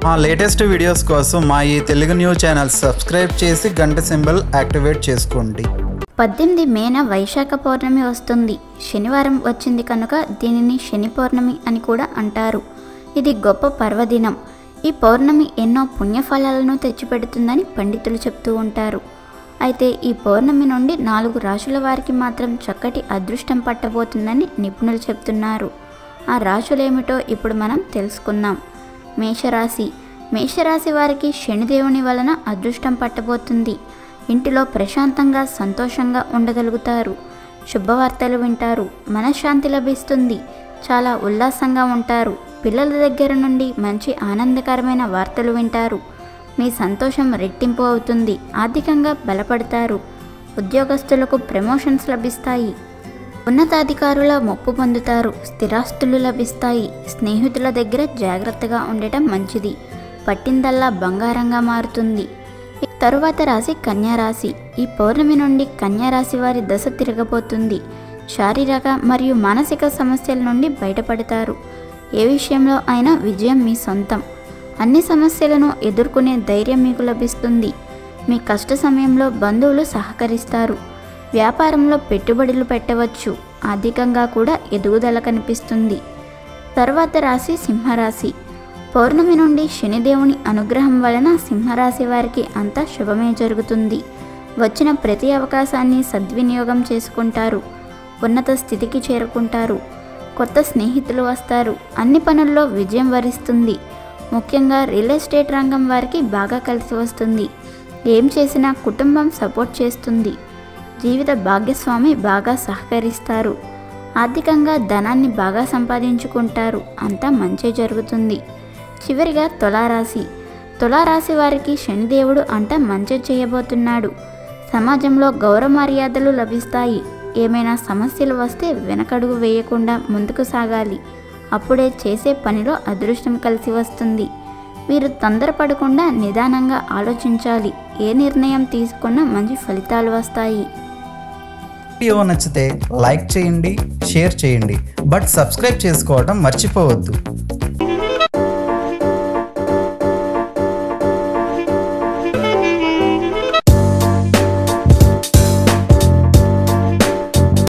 మా latest videos కోసం మా ఈ తెలుగు న్యూస్ ఛానల్ సబ్స్క్రైబ్ చేసి గంట సింబల్ యాక్టివేట్ చేసుకోండి పద్దెనిమిది మేన వైశాఖ పౌర్ణమి వస్తుంది శనివారం వచ్చింది కనుక దీనిని శని పౌర్ణమి అని కూడా అంటారు ఇది గొప్ప పర్వదినం ఈ పౌర్ణమి ఎన్నో పుణ్యఫలాలను తెచ్చిపెడుతుందని పండితులు చెప్తూ ఉంటారు అయితే ఈ పౌర్ణమి నుండి నాలుగు రాశుల వారికి మాత్రం చక్కటి అదృష్టం పట్టబోతుందని నిపుణులు చెప్తున్నారు ఆ రాశులేమిటో ఇప్పుడు మనం తెలుసుకుందాం మేషరాశి మేషరాశి వారికి శనిదేవుని వలన అదృష్టం పట్టబోతుంది ఇంటిలో ప్రశాంతంగా సంతోషంగా ఉండగలుగుతారు శుభవార్తలు వింటారు మనశ్శాంతి లభిస్తుంది చాలా ఉల్లాసంగా ఉంటారు పిల్లల దగ్గర నుండి మంచి ఆనందకరమైన వార్తలు వింటారు మీ సంతోషం రెట్టింపు అవుతుంది ఆర్థికంగా బలపడతారు ఉద్యోగస్తులకు ప్రమోషన్స్ లభిస్తాయి ఉన్నతాధికారుల మొప్పు పొందుతారు స్థిరాస్తులు లభిస్తాయి స్నేహితుల దగ్గర జాగ్రత్తగా ఉండటం మంచిది పట్టిందల్లా బంగారంగా మారుతుంది తరువాత రాశి కన్యా రాశి ఈ పౌర్ణమి నుండి కన్యా రాశి వారి దశ తిరగబోతుంది శారీరక మరియు మానసిక సమస్యల నుండి బయటపడతారు ఏ విషయంలో అయినా విజయం మీ సొంతం అన్ని సమస్యలను ఎదుర్కొనే ధైర్యం మీకు లభిస్తుంది మీ కష్ట సమయంలో బంధువులు సహకరిస్తారు వ్యాపారంలో పెట్టుబడులు పెట్టవచ్చు ఆర్థికంగా కూడా ఎదుగుదల కనిపిస్తుంది తర్వాత రాశి సింహరాశి పౌర్ణమి నుండి శనిదేవుని అనుగ్రహం వలన సింహరాశి వారికి అంతా శుభమే జరుగుతుంది వచ్చిన ప్రతి అవకాశాన్ని సద్వినియోగం చేసుకుంటారు ఉన్నత స్థితికి చేరుకుంటారు కొత్త స్నేహితులు వస్తారు అన్ని పనుల్లో విజయం వరిస్తుంది ముఖ్యంగా రియల్ ఎస్టేట్ రంగం వారికి బాగా కలిసి వస్తుంది ఏం చేసినా కుటుంబం సపోర్ట్ చేస్తుంది జీవిత భాగ్యస్వామి బాగా సహకరిస్తారు ఆర్థికంగా ధనాన్ని బాగా సంపాదించుకుంటారు అంతా మంచి జరుగుతుంది చివరిగా తులారాశి తులారాశి వారికి శనిదేవుడు అంట మంచి చేయబోతున్నాడు సమాజంలో గౌరవ మర్యాదలు లభిస్తాయి ఏమైనా సమస్యలు వస్తే వెనకడుగు వేయకుండా ముందుకు సాగాలి అప్పుడే చేసే పనిలో అదృష్టం కలిసి వస్తుంది మీరు తొందరపడకుండా నిదానంగా ఆలోచించాలి ఏ నిర్ణయం తీసుకున్నా మంచి ఫలితాలు వస్తాయి వీడియో నచ్చితే లైక్ చేయండి షేర్ చేయండి బట్ సబ్స్క్రైబ్ చేసుకోవడం మర్చిపోవద్దు